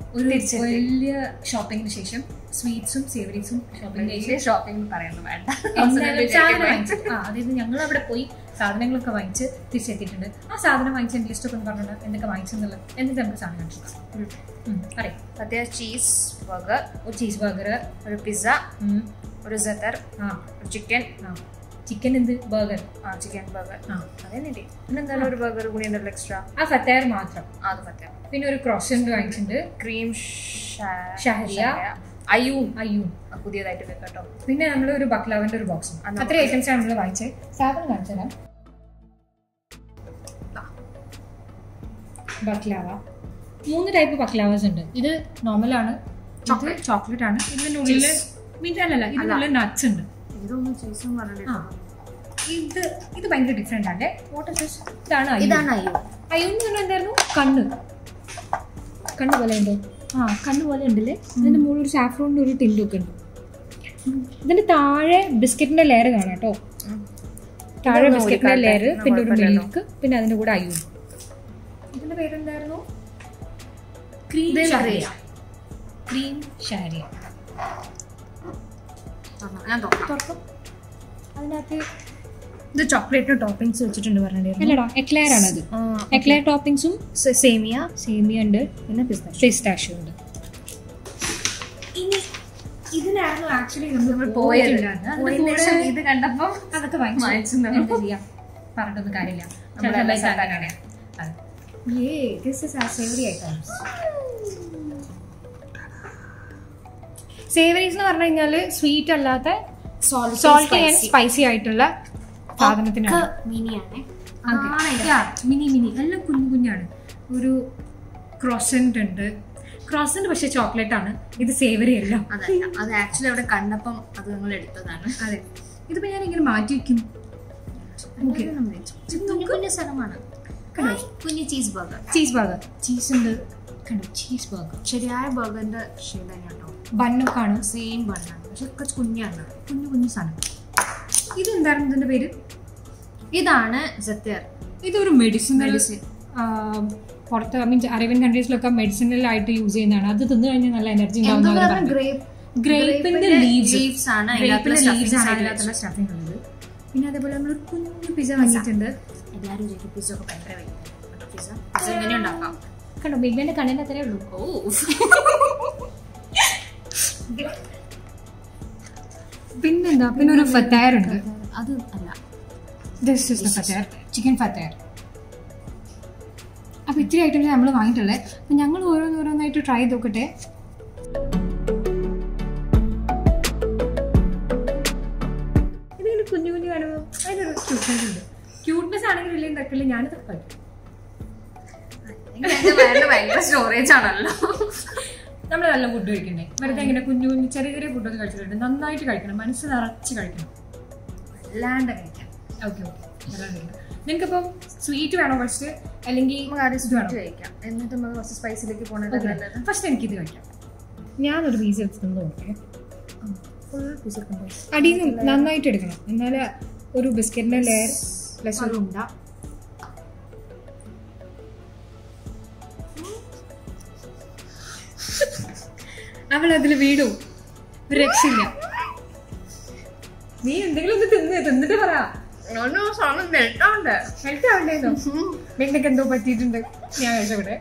ഒരു തിരിച്ചെത്തി. വലിയ ഷോപ്പിങ്ങിന് ശേഷം സ്വീറ്റ്സും സേവറീസും ഷോപ്പിംഗ് വലിയ ഷോപ്പിംഗ് പറയുന്നത് വേണ്ട എന്തായാലും സാധനം വാങ്ങിച്ചു ആ അതായത് ഞങ്ങൾ അവിടെ പോയി സാധനങ്ങളൊക്കെ വാങ്ങിച്ച് തിരിച്ചെത്തിയിട്ടുണ്ട് ആ സാധനം വാങ്ങിച്ച എൻ്റെ ലിസ്റ്റ് ഒക്കെ ഒന്ന് പറഞ്ഞിട്ട് എന്തൊക്കെ വാങ്ങിച്ചെന്നുള്ളത് എന്നിട്ട് നമുക്ക് സാധനം കാണിച്ചു പറയാം അത്യാവശ്യം ചീസ് ബർഗർ ഒരു ചീസ് ബർഗർ ഒരു പിസ്സ ഒരു സത്തർ ആ ഒരു ചിക്കൻ ആ ചിക്കൻ എന്ത് ബർഗർ ആ ചിക്കൻ ബർഗർ ആ അതന്നെ പിന്നെ എന്തായാലും ഒരു ബർഗർ കൂടി ഉണ്ടല്ലോ എക്സ്ട്രാ ആ ഫത്തേർ മാത്രം അത് പറ്റാം പിന്നെ ഒരു ക്രോഷൻ്റ് വാങ്ങിച്ചിട്ടുണ്ട് ക്രീം ഷഹരിയ. അയ്യൂം അയ്യോ പുതിയതായിട്ട് കേട്ടോ പിന്നെ നമ്മൾ ഒരു ബക്ലാവിന്റെ ഒരു ബോക്സ് അത് അത്ര ഐറ്റംസ് ആണ് നമ്മൾ വാങ്ങിച്ചത് സാധനം കാണിച്ചു തരാം ബക്ലാവ മൂന്ന് ടൈപ്പ് ബക്ലാവാസ് ഉണ്ട് ഇത് നോർമൽ ആണ് ഇത് ചോക്ലേറ്റ് ആണ് ഇതിന്റെ ഉള്ളില് മീൻസ് അല്ലല്ല ഇതിനുള്ളിൽ നട്ട്സ് ഉണ്ട് ഇതൊന്നും ചീസും പറഞ്ഞിട്ട് ആ. ഇത് ഇത് ഭയങ്കര ഡിഫറെന്റ് ആണ് വാട്ട് ഇസ് ഇതാണ് അയ്യോ ഇതാണ് അയ്യോ അയ്യോ എന്ന് പറഞ്ഞാൽ എന്തായിരുന്നു കണ്ണ് കണ്ണ് പോലെ ഉണ്ടോ ആ കണ്ണ് പോലെ ഉണ്ടല്ലേ ഇതിന്റെ മുകളിൽ ഒരു സാഫ്രോണിന്റെ ഒരു ടിൻറ്റും ഒക്കെ ഉണ്ട് ഇതിന്റെ താഴെ ബിസ്ക്കറ്റിന്റെ ലെയർ കാണാം കേട്ടോ താഴെ ഇതൊന്നും ബിസ്ക്കറ്റിന്റെ ഊരിക്കാട്ടെ. ലെയർ എന്നാ പിന്നെ ഒരു കുഴപ്പമില്ലല്ലോ. മിൽക്ക് പിന്നെ അതിന്റെ കൂടെ അയ്യോ ഇതിന്റെ പേരെന്തായിരുന്നു ക്രീം ഇത് ഷാരിയ ക്രീം ഷാരിയ ഞാൻ തുറക്കാം തുറക്കും അതിനകത്ത് ഇത് ചോക്ലേറ്റ് ടോപ്പിംഗ്സ് വെച്ചിട്ടുണ്ട് പറഞ്ഞിട്ടുണ്ടായിരുന്നു അല്ലടാ എക്ലെയർ ആണത് എക്ലെയർ ടോപ്പിംഗ്സും സേമിയ സേമിയ ഉണ്ട് പിന്നെ പിസ്ത പിസ്താഷ്യോ ഉണ്ട് ഇനി ഇതിനായിരുന്നു ആക്ച്വലി നമ്മൾ പോയത് പോയിട്ടുണ്ടായിരുന്നത്. അതിന്റെ പോയതിന് കൂടെ ശേഷം ഇത് കണ്ടപ്പം അതൊക്കെ വാങ്ങിച്ചു വാങ്ങിച്ചു എന്താ ചെയ്യാം പറഞ്ഞിട്ടൊന്നും കാര്യമില്ല നമ്മളെല്ലാം ചില സമയത്ത് അങ്ങനെയാണ്. അതെ. Yay, this is our savory items. സേവറീസ് എന്ന് പറഞ്ഞു കഴിഞ്ഞാല് സ്വീറ്റ് അല്ലാത്ത സോൾട്ടി ആൻഡ് സ്പൈസി ആയിട്ടുള്ള സാധനത്തിനാണ് മിനിയാണ് മിനി മിനി എല്ലാം കുഞ്ഞു കുഞ്ഞാണ് ഒരു ക്രോസന്റ് ഉണ്ട് ക്രോസന്റ് പക്ഷെ ചോക്ലേറ്റ് ആണ് ഇത് സേവറി അല്ല അതല്ല അത് ആക്ച്വലി അവിടെ കണ്ടപ്പം അത് നിങ്ങൾ എടുത്തതാണ് അതെ ഇതിപ്പോ ഞാൻ ഇങ്ങനെ മാറ്റി വെക്കും Okay. കുഞ്ഞു കുഞ്ഞു സ്ഥലമാണ് കണ്ടോ? കുഞ്ഞു cheese burger cheese burger cheese ഉണ്ട് കണ്ടോ ചീസ് ബർഗർ ശരിയായ ബർഗറിന്റെ ഷെയ്ഡ് തന്നെ കേട്ടോ ബണ്ണൊക്കെ ആണ് സെയിം ബണ്ണാണ് പക്ഷെ കുറച്ച് കുഞ്ഞാണ് കുഞ്ഞു കുഞ്ഞു സാധനം ഇത് എന്തായിരുന്നു ഇതിന്റെ പേര് ഇതാണ് സത്യർ ഇതൊരു മെഡിസിനൽ മെഡിസിൻ പുറത്ത് മീൻസ് അറേബ്യൻ കൺട്രീസിലൊക്കെ മെഡിസിനൽ ആയിട്ട് യൂസ് ചെയ്യുന്നതാണ് അത് തിന്നു കഴിഞ്ഞാൽ നല്ല എനർജി എന്തോ ഉണ്ടാവും ഗ്രേപ്പ് ഗ്രേപ്പിന്റെ ലീവ്സ് ലീവ്സ് ആണ് ഗ്രേപ്പിന്റെ ലീവ്സ് ആണ് അതിനകത്തുള്ള അതിനകത്തുള്ള സ്റ്റഫിംഗ് ഉള്ളത് പിന്നെ അതേപോലെ നമ്മൾ ഒരു കുഞ്ഞു പിസ്സ വാങ്ങിയിട്ടുണ്ട് എല്ലാവരും വിചാരിക്കും പിസ്സ ഒക്കെ ഭയങ്കര വലിയ പിസ്സ പിസ്സ എങ്ങനെ ഉണ്ടാക്കാം കണ്ടോ ബിഗ്ബിന്റെ കണ്ണിന്റെ അത്രേ ഉള്ളൂ ഓ പിന്നെന്താ പിന്നെ ഒരു ഫത്തയർ ഉണ്ട് അത് അല്ല ദിസ് ഇസ് ദ ഫത്തയർ ചിക്കൻ ഫത്തയർ അപ്പൊ ഇത്തിരി ഐറ്റംസ് നമ്മൾ വാങ്ങിയിട്ടുള്ളത് അപ്പൊ ഞങ്ങൾ ഓരോന്നോരോന്നായിട്ട് ട്രൈ ചെയ്ത് നോക്കട്ടെ ഇതിങ്ങനെ കുഞ്ഞു കുഞ്ഞു കാണുമ്പോൾ അതിനൊരു ക്യൂട്ട്നെസ് ഉണ്ട് ക്യൂട്ട്നെസ് ആണെങ്കിൽ ഇല്ലെങ്കിൽ തക്കില്ല ഞാനിത് കഴിക്കും എന്റെ വയറിന് ഭയങ്കര സ്റ്റോറേജ് ആണല്ലോ നമ്മൾ നല്ല ഫുഡ് കഴിക്കണ്ടേ വെറുതെ ഇങ്ങനെ കുഞ്ഞു കുഞ്ഞു ചെറിയ ചെറിയ ഫുഡൊക്കെ കഴിച്ചിട്ടുണ്ട് നന്നായിട്ട് കഴിക്കണം മനസ്സ് നിറച്ച് കഴിക്കണം അല്ലാണ്ട് കഴിക്കാം ഓക്കെ ഓക്കെ നിനക്കിപ്പം സ്വീറ്റ് വേണോ ഫസ്റ്റ് അല്ലെങ്കിൽ നമുക്ക് ആദ്യം ഇത് വേണോ സ്വീറ്റ് കഴിക്കാം എന്നിട്ട് നമുക്ക് കുറച്ച് സ്പൈസിലേക്ക് പോകണത് നല്ലത് ഫസ്റ്റ് എനിക്കിത് കഴിക്കാം ഞാനൊരു പീസ് എടുത്തു നോക്കേ ഫുൾ പീസ് അടിയിൽ നിന്ന് നന്നായിട്ട് എടുക്കണം എന്നാല് ഒരു ബിസ്ക്കറ്റിന്റെ ലെയർ പ്ലസ് ഒരു ഉണ്ട അവൾ അതിൽ വീടും ഒരു രക്ഷയില്ല നീ എന്തെങ്കിലും ഒന്ന് തിന്ന് തിന്നിട്ട് പറ ഓരോ സാധനം മെൽട്ടാണ്ട് ഹെൽത്ത് ആവണ്ടേന്നോ നിനക്ക് എന്തോ പറ്റിയിട്ടുണ്ട് ഞാൻ കഴിച്ചവിടെ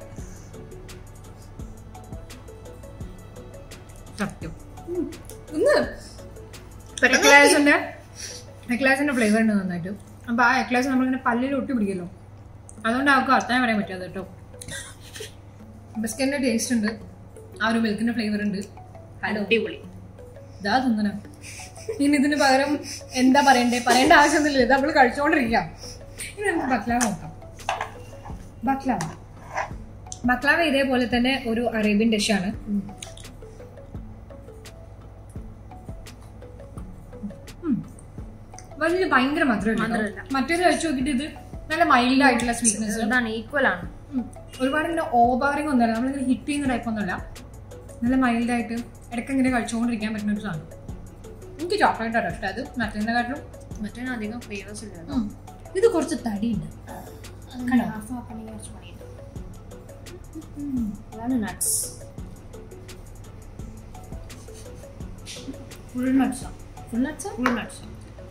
സത്യം ഒന്ന് എക്ലാസിന്റെ എക്ലാസിന്റെ ഫ്ലേവർ ഉണ്ട് നന്നായിട്ട് അപ്പൊ ആ എക്ലാസ് നമ്മളിങ്ങനെ പല്ലിൽ ഒട്ടി പിടിക്കല്ലോ അതുകൊണ്ട് അവർക്ക് അർത്ഥം പറയാൻ പറ്റാതെ കേട്ടോ ബിസ്ക്കറ്റിന്റെ ടേസ്റ്റ് ഉണ്ട് ആ ഒരു മിൽക്കിന്റെ ഫ്ലേവർ ഉണ്ട് ഹലോ അടിപൊളി ഇതാ തിന്നണം ഇനി ഇതിന് പകരം എന്താ പറയണ്ടേ പറയേണ്ട ആവശ്യമൊന്നുമില്ല ഇത് നമ്മൾ കഴിച്ചുകൊണ്ടിരിക്കാം ഇനി നമുക്ക് ബക്ലാവ നോക്കാം ബക്ലാവ ബക്ലാവ ഇതേപോലെ തന്നെ ഒരു അറേബ്യൻ ഡിഷാണ് വലിയ ഭയങ്കര മധുരമില്ല മധുരമില്ല. മറ്റേത് കഴിച്ചു നോക്കിയിട്ട് ഇത് നല്ല മൈൽഡ് ആയിട്ടുള്ള സ്വീറ്റ്നെസ് ഇതാണ് ഈക്വൽ ആണ് ഒരുപാട് ഇങ്ങനെ ഓവറിങ് ഒന്നുമല്ല നമ്മളിങ്ങനെ ഹിറ്റ് ചെയ്യുന്ന ടൈപ്പ് ഒന്നുമല്ല നല്ല മൈൽഡ് ആയിട്ട് ഇടയ്ക്ക് ഇങ്ങനെ കഴിച്ചുകൊണ്ടിരിക്കാൻ പറ്റുന്ന ഒരു സാധനം എനിക്ക് ചോക്ലേറ്റ് ആണ് ഇഷ്ടം അത് മറ്റേതിനെക്കാട്ടിലും മറ്റേ അധികം ഫ്ലേവേഴ്സ് ഇല്ല ഉം. ഇത് കുറച്ച് തടിയുണ്ട് കണ്ടോ? അതാണ് നട്ട്സ് ഫുൾ നട്ട്സാ ഫുൾ നട്ട്സ് ഫുൾ നട്ട്സാ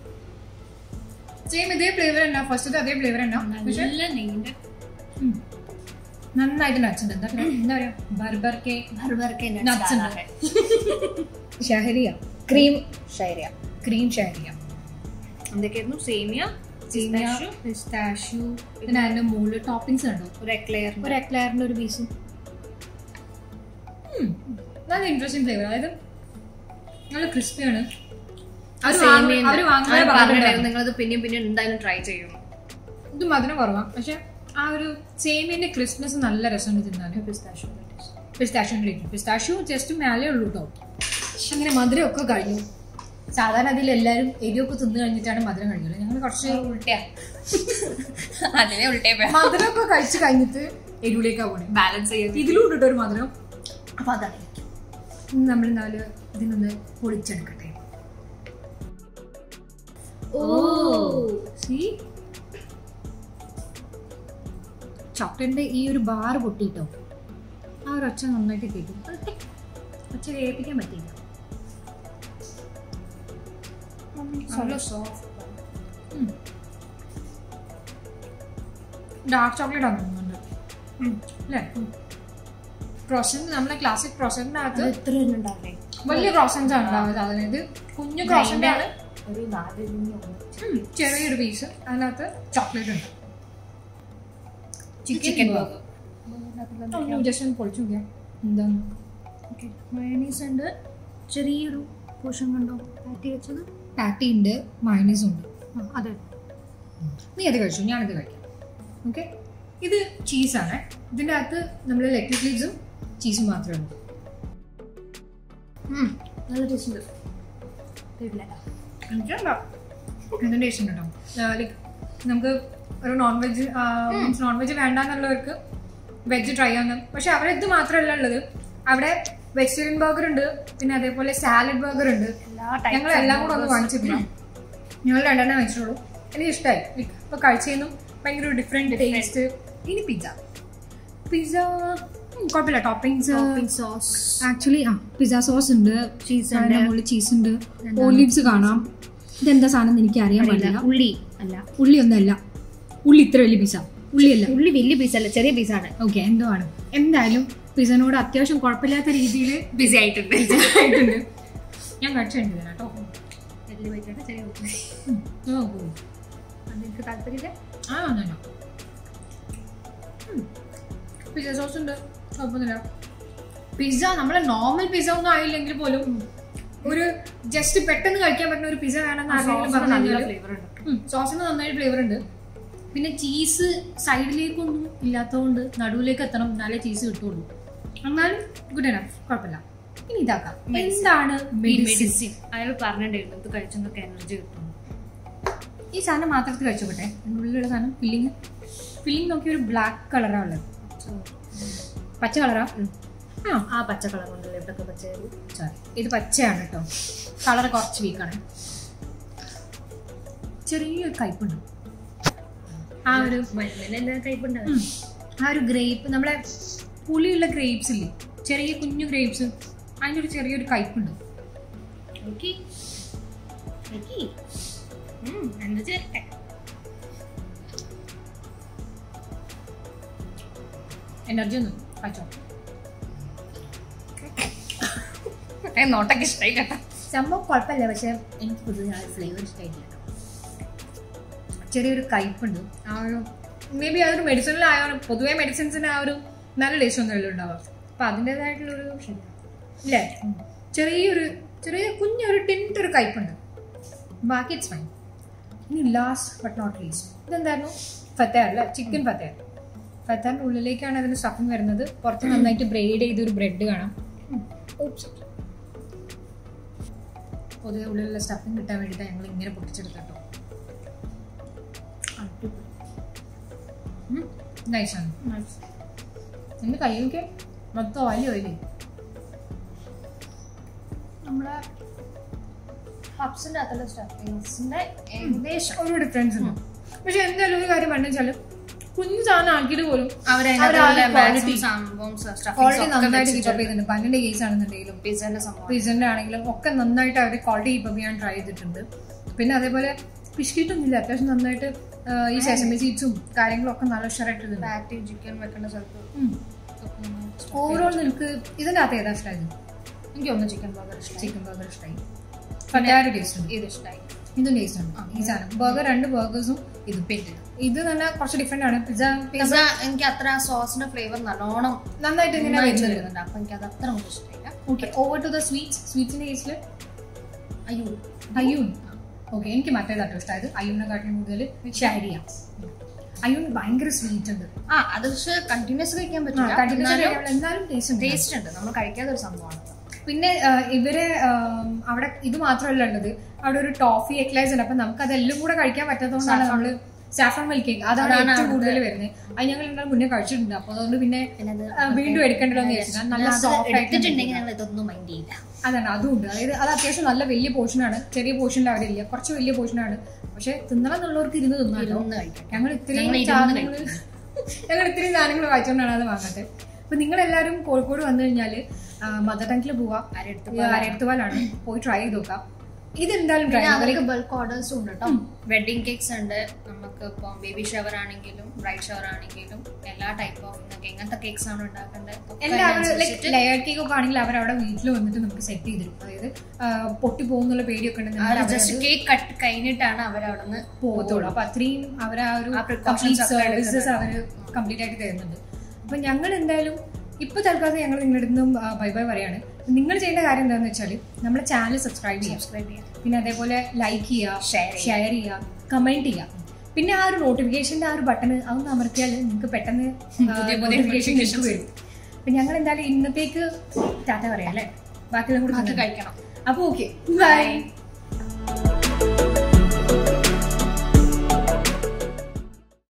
സെയിം ഇതേ ഫ്ലേവർ തന്നെ ഫസ്റ്റത്തെ അതേ ഫ്ലേവർ തന്നെ പക്ഷെ നല്ല നെയ്യിന്റെ ഉം, നന്നായിട്ട് നട്സ് ഉണ്ട് എന്താ പറയാ എന്താ പറയാ ബർബർ കെ भर भर के Nuts nuts ഉണ്ട്. डाला है ഷഹരിയ ക്രീം शहरिया ക്രീം ഷഹരിയ എന്തൊക്കെയായിരുന്നു സേമിയ pistachio, പിസ്താഷ്യൂ പിന്നെ അതിന്റെ മുകളിൽ ടോപ്പിംഗ്സ് കണ്ടോ ഒരു എക്ലെയർ ഒരു എക്ലയറിന്റെ ഒരു പീസ് നല്ല ഇൻട്രസ്റ്റിംഗ് ഫ്ലേവർ അതായത് നല്ല ക്രിസ്പിയാണ് അവര് വാങ്ങ- അവര് വാങ്ങുമ്പോൾ പറഞ്ഞിട്ടുണ്ടായിരുന്നു. നിങ്ങളത് പിന്നെയും പിന്നെയും എന്തായാലും ട്രൈ ചെയ്യും ഇത് മധുരം കുറവാണ് പക്ഷെ ആ ഒരു സേമിയന്റെ ക്രിസ്പ്നെസ് നല്ല രസമുണ്ട് തിന്നാൻ പിസ്താഷ്യോ പിസ്താഷ്യൂ കഴിക്കും പിസ്താഷ്യൂ ജസ്റ്റ് മേലേ ഉള്ളൂ കേട്ടോ അങ്ങനെ മധുരമൊക്കെ കഴിഞ്ഞു സാധാരണ അതിൽ എല്ലാവരും എരിയൊക്കെ തിന്നു കഴിഞ്ഞിട്ടാണ് മധുരം കഴിക്കുന്നത് ഞങ്ങൾ കുറച്ച് ഉൾട്ടയാ അതിനെ ഉൾട്ടേ മധുരമൊക്കെ കഴിച്ച് കഴിഞ്ഞിട്ട് എരിവിലേക്കാണ് പോണേ ബാലൻസ് ചെയ്ത് ഇതിലും ഉണ്ട് കേട്ടോ ഒരു മധുരം അപ്പൊ അതാണ് നമ്മൾ നാല് ഇതിനൊന്ന് പൊളിച്ചെടുക്കട്ടെ ഓ ചോക്ലേറ്റിന്റെ ഈ ഒരു ബാർ പൊട്ടിയിട്ടോ ആ ഒരു ഒച്ച നന്നായിട്ട് കേൾക്കും ഒച്ച കേൾപ്പിക്കാൻ പറ്റില്ല നല്ല സോഫ്റ്റ് ഡാർക്ക് ചോക്ലേറ്റ് ആണ് തോന്നുന്നുണ്ട് അല്ലേ ക്രോസന്റ് നമ്മളെ ക്ലാസിക് ക്രോസന്റിനകത്ത് എത്ര ഉണ്ടാവില്ലേ വലിയ ക്രോസൻസ് ആണ് ഉണ്ടാവുക സാധനം ഇത് കുഞ്ഞു ക്രോസന്റ് ആണ് ഒരു നാല് ഉം, ചെറിയൊരു പീസ് അതിനകത്ത് ചോക്ലേറ്റ് ഉണ്ട് ചിക്കൻ ചിക്കൻ ബർഗർ ജസ്റ്റ് ഒന്ന് പൊളിച്ചു നോക്കിയാ എന്താണ് മയണീസ് ഉണ്ട് ചെറിയൊരു പോഷൻ കണ്ടോ പാറ്റി വെച്ചത് പാറ്റി ഉണ്ട് മൈനീസ് ഉണ്ട് ആ, അതെ നീ അത് കഴിച്ചു ഞാനത് കഴിക്കാം ഓക്കെ ഇത് ചീസാണ് ഇതിൻ്റെ അകത്ത് നമ്മൾ ലെഗ് ലീവ്സും ചീസും മാത്രമേ ഉള്ളൂ ഉം, നല്ല ടേസ്റ്റ് ഉണ്ട് തരില്ല എനിക്കല്ല എന്തിൻ്റെ ടേസ്റ്റ് ഉണ്ട് കേട്ടോ ലൈക്ക് നമുക്ക് ഒരു non veg means non veg വേണ്ടാന്നുള്ളവർക്ക് വെജ് ട്രൈ ചെയ്യാവുന്ന പക്ഷെ അവിടെ ഇത് മാത്രമല്ല ഉള്ളത് അവിടെ വെജിറ്റേറിയൻ ബർഗർ ഉണ്ട് പിന്നെ അതേപോലെ സാലഡ് ബർഗർ ഉണ്ട് എല്ലാ ഞങ്ങൾ എല്ലാം കൂടെ ഒന്ന് വാങ്ങിച്ചിട്ടില്ല ഞങ്ങൾ രണ്ടെണ്ണം വാങ്ങിച്ചിട്ടുള്ളൂ എനിക്ക് ഇഷ്ടമായി ഇപ്പൊ കഴിച്ചതിനും ഭയങ്കര ഒരു ഡിഫറെന്റ് ടേസ്റ്റ് ഇനി പിസ്സ പിസ്സ കുഴപ്പമില്ല ടോപ്പിംഗ്സ് ടോപ്പിംഗ് സോസ് ആക്ച്വലി ആ പിസ്സ സോസ് ഉണ്ട് ചീസ് അതിന്റെ മുകളിൽ ചീസ് ഉണ്ട് ഓലിവ്സ് കാണാം ഇതെന്താ സാധനം എന്ന് എനിക്ക് അറിയാൻ പാടില്ല ഉള്ളി അല്ല ഉള്ളി ഒന്നല്ല ഉള്ളി ഇത്ര വലിയ പിസ്സ ഉള്ളിയല്ല ഉള്ളി വലിയ പീസല്ല ചെറിയ പീസാണ് ഓക്കെ എന്തോ ആണ് എന്തായാലും പിസ്സനോട് അത്യാവശ്യം കുഴപ്പമില്ലാത്ത രീതിയിൽ ബിസി ആയിട്ടുണ്ട് ആയിട്ടുണ്ട് ഞാൻ കഴിച്ചിട്ടുണ്ട് കേട്ടോ വലിയ പീസാണ് ചെറിയ പീസ് ഉം. ഓ, ഓ. അതെനിക്ക് താല്പര്യമില്ല ആ ഒന്നല്ല പിസ്സ സോസ് ഉണ്ട് കുഴപ്പമൊന്നുമില്ല പിസ്സ നമ്മളെ നോർമൽ പിസ്സ ഒന്നും ആയില്ലെങ്കിൽ പോലും ഒരു ജസ്റ്റ് പെട്ടെന്ന് കഴിക്കാൻ പറ്റുന്ന ഒരു പിസ്സ വേണമെന്ന് ആരെങ്കിലും പറഞ്ഞു നല്ല കഴിഞ്ഞാൽ ഫ്ലേവർ ഉണ്ട് സോസിന് നന്നായിട്ട് ഫ്ലേവർ ഉണ്ട് പിന്നെ ചീസ് സൈഡിലേക്കൊന്നും ഇല്ലാത്തതുകൊണ്ട് നടുവിലേക്ക് എത്തണം എന്നാലേ ചീസ് കിട്ടുള്ളൂ എന്നാലും ഗുഡ് എനഫ് കുഴപ്പമില്ല ഇനി ഇതാക്കാം എന്താണ് മെഡിസിൻ മെഡിസിൻ അയാൾ പറഞ്ഞിട്ടുണ്ടായിരുന്നു ഇത് കഴിച്ചൊക്കെ എനർജി കിട്ടും ഈ സാധനം മാത്രത്തിൽ കഴിച്ചോട്ടെ അതിൻ്റെ ഉള്ളിലുള്ള സാധനം ഫില്ലിങ് ഫില്ലിങ് നോക്കി ഒരു ബ്ലാക്ക് കളറാ ഉള്ളത് പച്ച കളറാ ആ ആ പച്ച കളർ കൊണ്ടല്ലേ ഇവിടൊക്കെ പച്ച സോറി ഇത് പച്ചയാണ് കേട്ടോ കളർ കുറച്ച് വീക്കാണ് ചെറിയൊരു കയ്പുണ്ട് ആ ഒരു മരുന്നിന് എന്താ കയ്പുണ്ട് ഉം. ആ ഒരു ഗ്രേപ്പ് നമ്മളെ പുളിയുള്ള ഗ്രേപ്സ് ഇല്ലേ ചെറിയ കുഞ്ഞു ഗ്രേപ്സ് അതിൻ്റെ ഒരു ചെറിയൊരു കയ്പുണ്ട് ഓക്കെ എന്താ ചേരട്ടെ എനർജി ഒന്നും കഴിച്ചോ നോട്ടൊക്കെ ഇഷ്ടമായി കേട്ടോ സംഭവം കുഴപ്പമില്ല പക്ഷെ എനിക്ക് പൊതുവെ ആ ഫ്ലേവർ ഇഷ്ടമായിട്ടില്ല കേട്ടോ. ചെറിയൊരു കയ്പുണ്ട് ആ ഒരു മേ ബി അതൊരു മെഡിസിനിലായോ പൊതുവേ മെഡിസിൻസിന് ആ ഒരു നല്ല ടേസ്റ്റ് ഒന്നുമല്ലോ ഉണ്ടാവുക അപ്പൊ അതിൻ്റെതായിട്ടുള്ളൊരു ഇല്ലേ ചെറിയൊരു ചെറിയ കുഞ്ഞൊരു ടിൻറ്റ് ഒരു കയ്പുണ്ട് ബാക്കി ഇറ്റ്സ് ഫൈൻ ഇനി ലാസ്റ്റ് ബട്ട് നോട്ട് ലീസ്റ്റ് ഇതെന്തായിരുന്നു ഫത്തേ അല്ല ചിക്കൻ ഫത്തേ ഫത്താറിൻ്റെ ഉള്ളിലേക്കാണ് അതിന് സ്റ്റഫിങ് വരുന്നത് പുറത്ത് നന്നായിട്ട് ബ്രെയ്ഡ് ചെയ്തൊരു ബ്രെഡ് കാണാം Oops. പൊതുവെ ഉള്ളിലുള്ള സ്റ്റഫിങ് കിട്ടാൻ വേണ്ടിയിട്ട് ഞങ്ങൾ ഇങ്ങനെ പൊട്ടിച്ചെടുത്തോ നൈസാണ് എൻ്റെ കയ്യൊക്കെ മൊത്തം ഓയിലി ഓയിലി നമ്മളെ പപ്സിന്റെ അകത്തുള്ള സ്റ്റഫിങ്സിന്റെ ഏകദേശം ഒരു ഡിഫറൻസ് ഉണ്ട് പക്ഷെ എന്തായാലും ഒരു കാര്യം പറഞ്ഞു വെച്ചാൽ കുഞ്ഞു സാധനം ആക്കിയിട്ട് പോലും അവരതിനകത്തുള്ള അവരാ maximum quality സംഭവം stuffings ക്വാളിറ്റി ഒക്കെ നന്നായിട്ട് വെച്ചിട്ട് കീപ്പ് അപ്പ് ചെയ്യുന്നുണ്ട് പന്നിന്റെ കേസ് ആണെന്നുണ്ടെങ്കിലും പിസ്സന്റെ സംഭവം പിസന്റെ ആണെങ്കിലും ഒക്കെ നന്നായിട്ട് അവർ ക്വാളിറ്റി കീപ്പ് അപ്പ് ചെയ്യാൻ ട്രൈ ചെയ്തിട്ടുണ്ട് പിന്നെ അതേപോലെ പിശുക്കിയിട്ടൊന്നുമില്ല അത്യാവശ്യം നന്നായിട്ട് ആ, ഈ സെസമി സീഡ്സും കാര്യങ്ങളും ഒക്കെ നല്ല ഉഷാറായിട്ടുണ്ട് പാറ്റി ചിക്കൻ വെക്കേണ്ട സ്ഥലത്ത് ഓവറോൾ നിനക്ക് ഇതിന്റെ അകത്ത് ഏതാ ഇഷ്ടമായത് എനിക്ക് ഒന്ന് ചിക്കൻ ബർഗർ ഇഷ്ടമായി ചിക്കൻ ബർഗർ ഇഷ്ടമായി പറ്റാറ് ടേസ്റ്റ് ഉണ്ട് ഇത് ഇഷ്ടമായി ഇതും ടേസ്റ്റ് ഉണ്ട് ഈ സാധനം ബർഗർ രണ്ട് ബർഗേഴ്സും ഇത് പിന്നെ ഇത് തന്നെ കുറച്ച് ഡിഫറെന്റ് ആണ് പിസ്സ പിസ്സ എനിക്ക് അത്ര സോസിന്റെ ഫ്ലേവർ നല്ലോണം നന്നായിട്ട് ഇങ്ങനെ നന്നായിട്ട് വരുന്നുണ്ട് വരുന്നുണ്ട് അപ്പൊ എനിക്ക് അത് അത്ര ഒന്നും ഇഷ്ടമില്ല okay over to the sweets സ്വീറ്റ്സിന്റെ കേസിൽ അയ്യോ അയ്യൂൺ ഓക്കെ എനിക്ക് മറ്റേതാട്ടോ ഇഷ്ടമായത് അയ്യൂണിനെക്കാട്ടിലും കൂടുതൽ ഷാരിയ അയ്യൂൺ ഭയങ്കര സ്വീറ്റ് ഉണ്ട് ആ അത് പക്ഷെ കണ്ടിന്യൂസ് കഴിക്കാൻ ആ, പറ്റില്ല continuous എന്നാലും ആയിട്ട് എന്നാലും ടേസ്റ്റ് ഉണ്ട് ടേസ്റ്റ് ഉണ്ട് നമ്മൾ കഴിക്കാത്ത ഒരു സംഭവമാണ് പിന്നെ ആ, ഇവര് ആം, അവിടെ ഇത് മാത്രമല്ല ഉള്ളത് അവിടെ ഒരു ടോഫി എക്ലൈസ് ഉണ്ട് അപ്പൊ നമുക്ക് അതെല്ലാം കൂടെ കഴിക്കാൻ പറ്റാത്തതുകൊണ്ടാണ് നമ്മള് സാഫ്രോൺ മിൽക്ക് കേക്ക് അതാണ് അതാണ് ഏറ്റവും കൂടുതൽ വരുന്നത് അത് ഞങ്ങൾ എന്തായാലും മുന്നേ കഴിച്ചിട്ടുണ്ട് അപ്പൊ അതുകൊണ്ട് പിന്നെ പിന്നെ അത് ആ, വീണ്ടും എടുക്കേണ്ടല്ലോ എന്ന് വിചാരിച്ചിട്ടാണ് നല്ല അത് സോഫ്റ്റ് ആയിട്ട് എടുത്തിട്ടുണ്ടെങ്കിൽ ഞങ്ങൾ ഇതൊന്നും മൈൻഡ് ചെയ്യില്ല അതാണ് അതും ഉണ്ട് അതായത് അത് അത്യാവശ്യം നല്ല വലിയ പോർഷനാണ് ചെറിയ പോർഷനിൽ അവരില്ല കുറച്ച് വലിയ പോർഷനാണ് പക്ഷെ തിന്നണം എന്നുള്ളവർക്ക് ഇരുന്ന് തിന്നാലോ ഇരുന്ന് കഴിക്കാം ഞങ്ങൾ ഇത്രയും ഞങ്ങൾ ഇരുന്ന് സാധനങ്ങൾ ഞങ്ങൾ ഇത്രയും സാധനങ്ങൾ വായിച്ചുകൊണ്ടാണ് അത് വാങ്ങാത്തത് അപ്പൊ നിങ്ങൾ എല്ലാവരും കോഴിക്കോട് വന്നു കഴിഞ്ഞാല് മദർ ടങ്ങിൽ പോവാം ആരെടുത്ത് അരയത്തുപാലാണ് പോയി ട്രൈ ചെയ്ത് നോക്കാം ഇത് എന്തായാലും ട്രൈ പിന്നെ അവർക്ക് ബൾക്ക് ഓർഡേഴ്സും ഉണ്ട് കേട്ടോ വെഡിങ് കേക്ക്സ് ഉണ്ട് നമുക്ക് ഇപ്പം ബേബി ഷവർ ആണെങ്കിലും ബ്രൈഡ് ഷവർ ആണെങ്കിലും എല്ലാ ടൈപ്പ് ഓഫ് നിങ്ങൾക്ക് എങ്ങനത്തെ കേക്ക്സ് ആണ് ഉണ്ടാക്കേണ്ടത് ഒക്കെ എല്ലാവരും ലൈക്ക് അതിനനുസരിച്ചിട്ട് ലെയർ കേക്ക് ഒക്കെ ആണെങ്കിൽ അവർ അവിടെ വീട്ടിൽ വന്നിട്ട് നമുക്ക് സെറ്റ് ചെയ്ത് തരും അതായത് പൊട്ടി പോകുന്നുള്ള പേടിയൊക്കെ ഉണ്ടെങ്കിൽ അവർ ജസ്റ്റ് കേക്ക് കട്ട് കഴിഞ്ഞിട്ടാണ് അവർ അവിടെ നിന്ന് പോകത്തുള്ളൂ അപ്പൊ അത്രയും അവർ ആ ഒരു ആ precautions ഒക്കെ സർവീസസ് അവർ കംപ്ലീറ്റ് ആയിട്ട് തരുന്നുണ്ട് അപ്പൊ ഞങ്ങൾ എന്തായാലും ഇപ്പൊ തൽക്കാലം ഞങ്ങൾ നിങ്ങളുടെ നിന്നും ബൈ ബൈ പറയാണ് നിങ്ങൾ ചെയ്യേണ്ട കാര്യം എന്താണെന്ന് വെച്ചാൽ നമ്മുടെ ചാനൽ സബ്സ്ക്രൈബ് ചെയ്യാം സബ്സ്ക്രൈബ് ചെയ്യാം പിന്നെ അതേപോലെ ലൈക്ക് ചെയ്യുക Share ചെയ്യുക. ഷെയർ ചെയ്യുക കമന്റ് ചെയ്യുക പിന്നെ ആ ഒരു നോട്ടിഫിക്കേഷന്റെ ആ ഒരു ബട്ടൺ അതൊന്ന് അമർത്തിയാൽ നിങ്ങൾക്ക് പെട്ടെന്ന് പുതിയ പുതിയ നോട്ടിഫിക്കേഷൻ വരും അപ്പൊ ഞങ്ങൾ എന്തായാലും ഇന്നത്തേക്ക് ടാറ്റ പറയാം അല്ലേ ബാക്കിയെല്ലാം കൂടി അത് കഴിക്കണം അപ്പൊ ഓക്കെ ബൈ